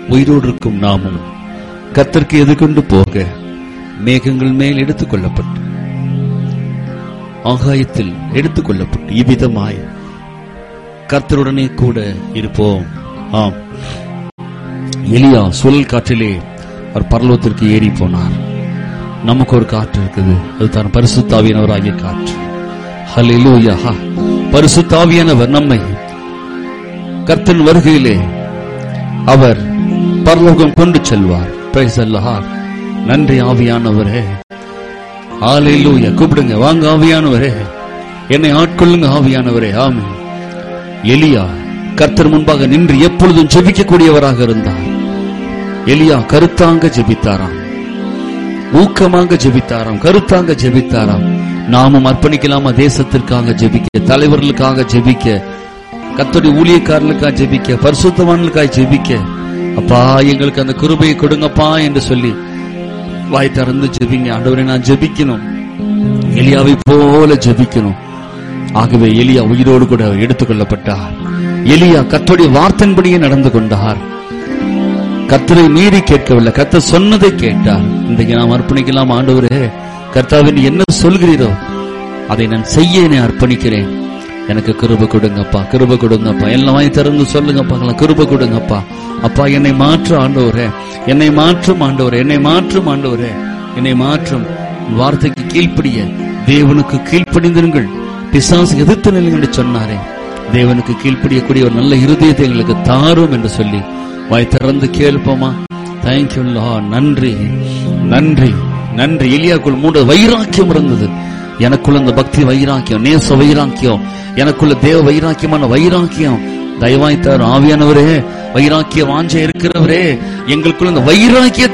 உயிரோடு இருக்கும் நாமும் கத்தருக்கு எதிர்கொண்டு போக மேகங்கள் மேல் எடுத்துக் கொள்ளப்பட்டு ஆகாயத்தில் எடுத்துக் கொள்ளப்பட்டு இவ்விதமாய் கர்த்தருடனே கூட இருப்போம் ஆம் எலியா சுழல் காற்றிலே அவர் பரலோகத்திற்கு ஏறி போனார் நமக்கு ஒரு காற்று இருக்குது அது தான் பரிசுத்தாவியானவராகிய காற்று ஹalleluya பரிசுத்தாவியானவர் நம்மை கர்த்தன் வருகையிலே அவர் பரலோகம் கொண்டு செல்வார் பிரைஸ் அல்லாஹ் நன்றி ஆவியானவரே ஹalleluya கூப்பிடுங்க வாங்க ஆவியானவரே என்னை ஆட்கொள்ளுங்க ஆவியானவரே ஆமென் எலியா கர்த்தர் முன்பாக நின்று எப்பொழுதும் ஜெபிக்கக்கூடியவராக இருந்தார் எலியா கருத்தாங்க ஜெபித்தாராம் ஊக்கமாக ஜெபித்தாராம் கருத்தாங்க ஜெபித்தாராம் நாமும் அர்ப்பணிக்கலாமா தேசத்திற்காக ஜெபிக்க தலைவர்களுக்காக ஜெபிக்க கத்தோடைய ஊழியக்காரர்களுக்காக ஜெபிக்க பரிசுத்தவான்களுக்காக ஜெபிக்க அப்பா எங்களுக்கு அந்த கிருபையை கொடுங்கப்பா என்று சொல்லி வாய் திறந்து ஜெபிங்க ஆண்டவரை நான் ஜெபிக்கணும் எலியாவை போல ஜெபிக்கணும் ஆகவே எலியா உயிரோடு கூட எடுத்துக்கொள்ளப்பட்டார் எலியா கத்தோடைய வார்த்தையின்படியே நடந்து கொண்டார் கத்தரை மீறி கேட்கவில்லை கத்தர் சொன்னதை கேட்டார் இன்றைக்கு நாம் அர்ப்பணிக்கலாம் ஆண்டவரே கர்த்தாவே நீ என்ன சொல்கிறீரோ அதை நான் செய்ய என்னை அர்ப்பணிக்கிறேன் எனக்கு கிருப கொடுங்கப்பா கிருப கொடுங்கப்பா எல்லாம் வாங்கி திறந்து சொல்லுங்கப்பா கிருப கொடுங்கப்பா அப்பா என்னை மாற்று ஆண்டவரே என்னை மாற்றும் ஆண்டவரே என்னை மாற்றும் ஆண்டவரே என்னை மாற்றும் உன் வார்த்தைக்கு கீழ்ப்படிய தேவனுக்கு கீழ்ப்படிந்திருங்கள் பிசாசு எதிர்த்து நில்லுங்கள் என்று சொன்னாரே தேவனுக்கு கீழ்ப்படியக்கூடிய ஒரு நல்ல இருதயத்தை எங்களுக்கு தாரும் என்று சொல்லி வாய் திறந்து கேள்ப்போமா தேங்க்யூ நன்றி நன்றி நன்றி எலியாக்குள் மூட வைராக்கியம் இருந்தது எனக்குள்ள இந்த பக்தி வைராக்கியம் நேச வைராக்கியம் எனக்குள்ள தேவ வைராக்கியமான வைராக்கியம் தயவாய் தரும் ஆவியானவரே வைராக்கிய வாஞ்சை இருக்கிறவரே எங்களுக்குள்ள இந்த வைராக்கியத்தை